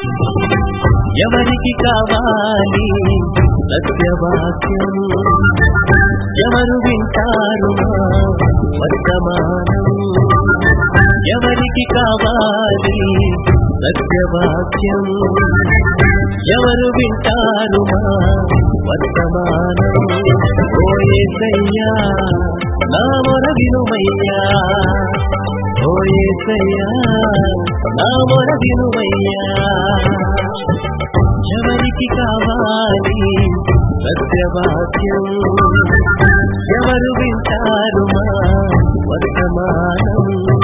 ఎవరికి కావాలి సత్యవాక్యం ఎవరు వింటారు మా వర్తమానం ఎవరికి కావాలి సత్యవాక్యం ఎవరు వింటారు మా వర్తమానం ఓయేసయ్యా నా మొర వినుమయ్యా ఓయేసయ్యా నా మొర వినుమయ్యా ఎవరికి కావాలి సత్యవాక్యం ఎవరు వింటారు మా వర్తమానం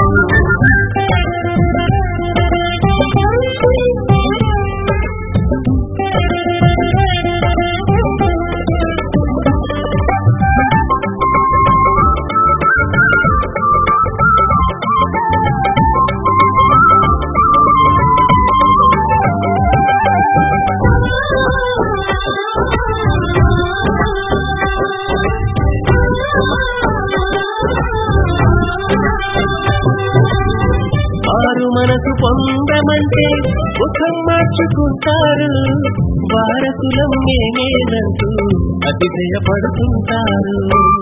వారు మనసు పొందమంటే ముఖం మార్చుకుంటారు వారసులం మేమేనంటూ అతిశయపడుతుంటారు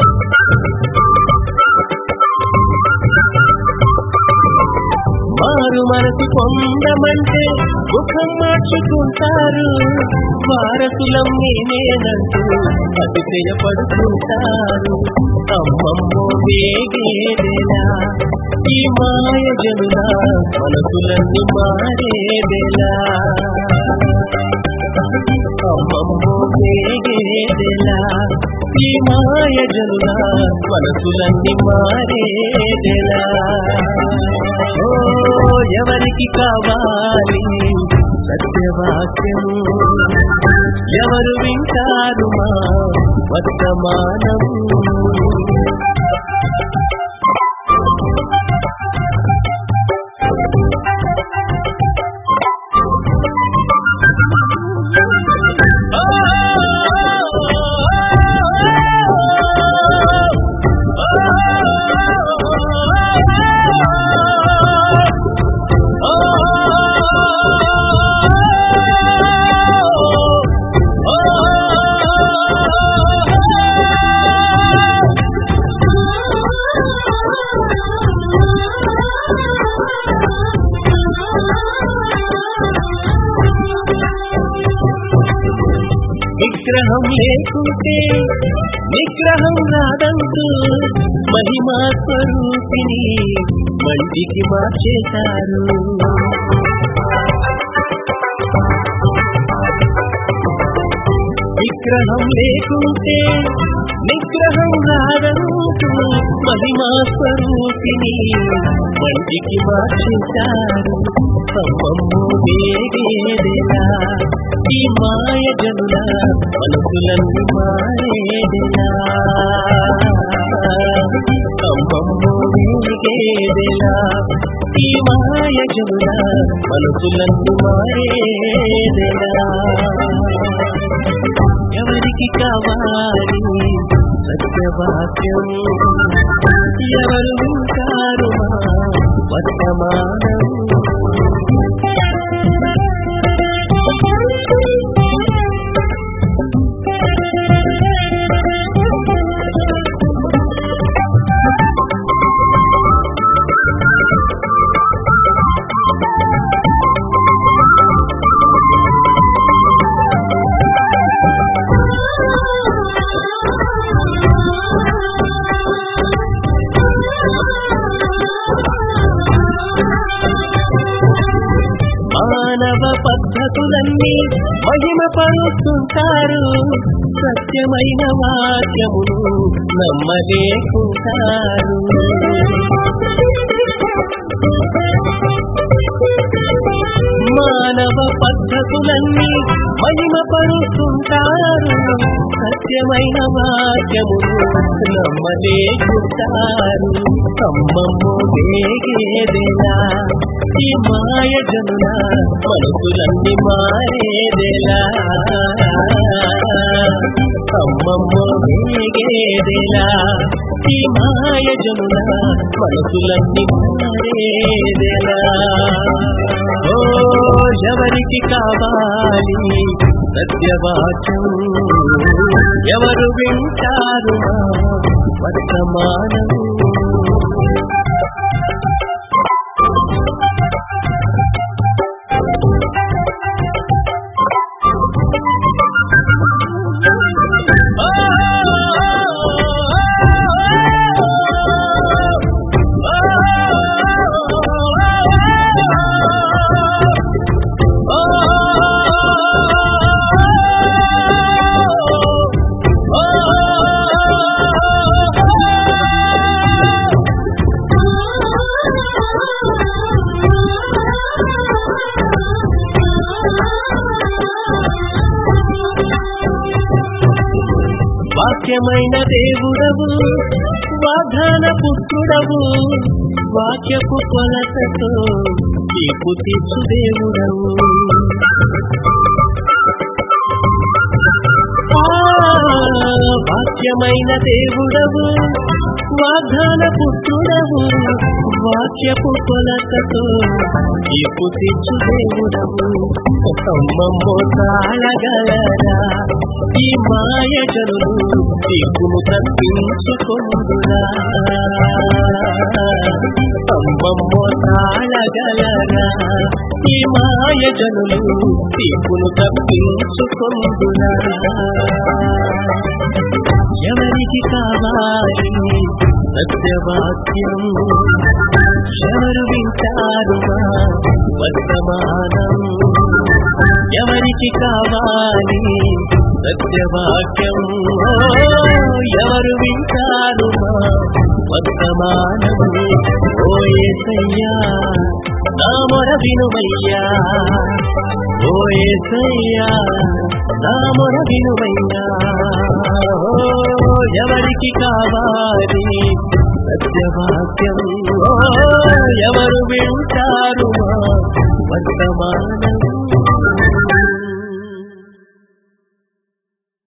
వారు మనసు పొందమంటే ముఖం మార్చుకుంటారు వారసులం మేమేనంటూ అతిశయపడుతుంటారు అమ్మమ్మో వేగేదేలా ఈ మాయ జనుల మనసులన్నీ మారేదేలా అమ్మమ్మో వేగేదేలా ఈ మాయ జనుల మనసులన్నీ మారేదేలా ఓ ఎవరికి కావాలి సత్యవాక్యం ఎవరు వింటారు మా వర్తమానం విగ్రహం లేకుంటే నిగ్రహం రాదంటూ మహిమా స్వరూపిణి మంటికి మార్చేశారు విగ్రహం లేకుంటే నిగ్రహం రాదంటూ మహిమా స్వరూపిణి మంటికి మార్చేశారు అమ్మమ్మో వేగేదేలా ఈ మాయ జనుల మనసులన్నీ మారేదేలా అమ్మమ్మో వేగేదేలా ఈ మాయ జనుల మనసులన్నీ మారేదేలా ఎవరికి కావాలి సత్యవాక్యం ఎవరు వింటారు మా వర్తమానం మానవ పద్ధతులన్నీ మహిమ పరుస్తుంటారు సత్యమైన వాక్యమును నమ్మలేకుంటారు మానవ పద్ధతులన్నీ మహిమ పరుస్తుంటారు సత్యమైన వాక్యమును నమ్మలేకుంటారు అమ్మమ్మో వేగేదేలా ఈ మాయ జనుల మనసులన్నీ మారేదేలా అమ్మమ్మో వేగేదేలా ఈ మాయ మాయ జనుల మనసులన్నీ మారేదెలా ఓ ఎవరికి కావాలి సత్యవాచం ఎవరు వింటారు నా వర్తమానం వాక్యమైన దేవుడవు వాగ్దాన పుత్రుడవు వాక్యపు కొలతతో తీర్పు తీర్చు దేవుడవు ఆ, వాక్యమైన దేవుడవు వాగ్దాన పుత్రుడవు వాక్యపు కొలతతో తీర్పు తీర్చు దేవుడవు అమ్మమ్మో తాళగలరా ఈ మాయ జనులు తీర్పును తప్పించుకొందురా అమ్మమ్మో తాళగలరా ఈ మాయ జనులు తీర్పును తప్పించుకొందురా ఎవరికి కావాలి సత్యవాక్యం ఎవరు వింటారు మా వర్తమానం ఎవరికి కావాలి సత్యవాక్యం ఓ, ఎవరు వింటారు మా వర్తమానం ఓ ఏసయ్యా నా మొర వినుమయ్యా ఓ ఏసయ్యా నా మొర వినుమయ్యా ఓ, ఎవరికి కావాలి సత్యవాక్యం ఓ, ఎవరు వింటారు మా వర్తమానం